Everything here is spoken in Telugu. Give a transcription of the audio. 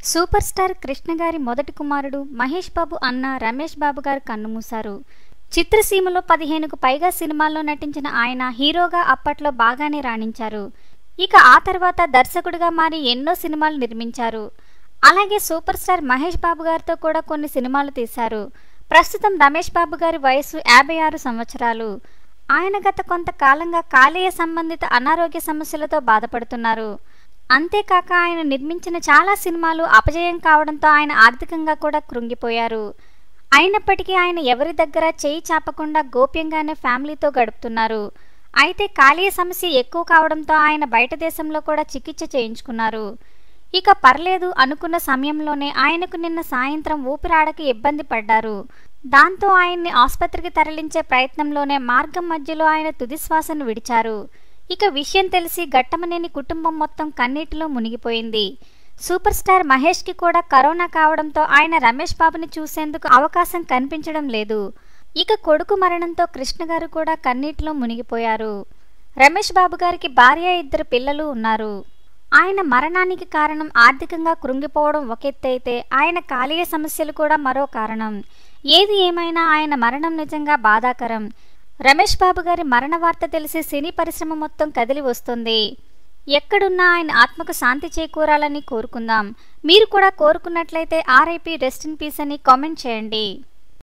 సూపర్ స్టార్ కృష్ణ గారి మొదటి కుమారుడు మహేష్ బాబు అన్న రమేష్ బాబు గారు కన్నుమూశారు చిత్రసీమలో పదిహేనుకు పైగా సినిమాల్లో నటించిన ఆయన హీరోగా అప్పట్లో బాగానే రాణించారు ఇక ఆ తర్వాత దర్శకుడిగా మారి ఎన్నో సినిమాలు నిర్మించారు అలాగే సూపర్ స్టార్ మహేష్ బాబు గారితో కూడా కొన్ని సినిమాలు తీశారు ప్రస్తుతం రమేష్ బాబు గారి వయసు యాభై ఆరు సంవత్సరాలు ఆయన గత కొంతకాలంగా కాలేయ సంబంధిత అనారోగ్య సమస్యలతో బాధపడుతున్నారు అంతేకాక ఆయన నిర్మించిన చాలా సినిమాలు అపజయం కావడంతో ఆయన ఆర్థికంగా కూడా కృంగిపోయారు అయినప్పటికీ ఆయన ఎవరి దగ్గర చేయి చాపకుండా గోప్యంగానే ఫ్యామిలీతో గడుపుతున్నారు అయితే కాలేయ సమస్య ఎక్కువ కావడంతో ఆయన బయట దేశంలో కూడా చికిత్స చేయించుకున్నారు ఇక పర్లేదు అనుకున్న సమయంలోనే ఆయనకు నిన్న సాయంత్రం ఊపిరాడక ఇబ్బంది పడ్డారు దాంతో ఆయన్ని ఆసుపత్రికి తరలించే ప్రయత్నంలోనే మార్గం మధ్యలో ఆయన తుది శ్వాసను విడిచారు ఇక విషయం తెలిసి ఘట్టమనేని కుటుంబం మొత్తం కన్నీటిలో మునిగిపోయింది సూపర్ స్టార్ మహేష్కి కూడా కరోనా కావడంతో ఆయన రమేష్ బాబుని చూసేందుకు అవకాశం కనిపించడం లేదు ఇక కొడుకు మరణంతో కృష్ణ గారు కూడా కన్నీటిలో మునిగిపోయారు రమేష్ బాబు గారికి భార్య ఇద్దరు పిల్లలు ఉన్నారు ఆయన మరణానికి కారణం ఆర్థికంగా కృంగిపోవడం ఒక ఎత్తు అయితే ఆయన కాలీయ సమస్యలు కూడా మరో కారణం ఏది ఏమైనా ఆయన మరణం నిజంగా బాధాకరం రమేష్ బాబు గారి మరణ వార్త తెలిసి సినీ పరిశ్రమ మొత్తం కదిలి వస్తుంది ఎక్కడున్నా ఆయన ఆత్మకు శాంతి చేకూరాలని కోరుకుందాం మీరు కూడా కోరుకున్నట్లయితే ఆర్ఐపి రెస్ట్ ఇన్ పీస్ అని కామెంట్ చేయండి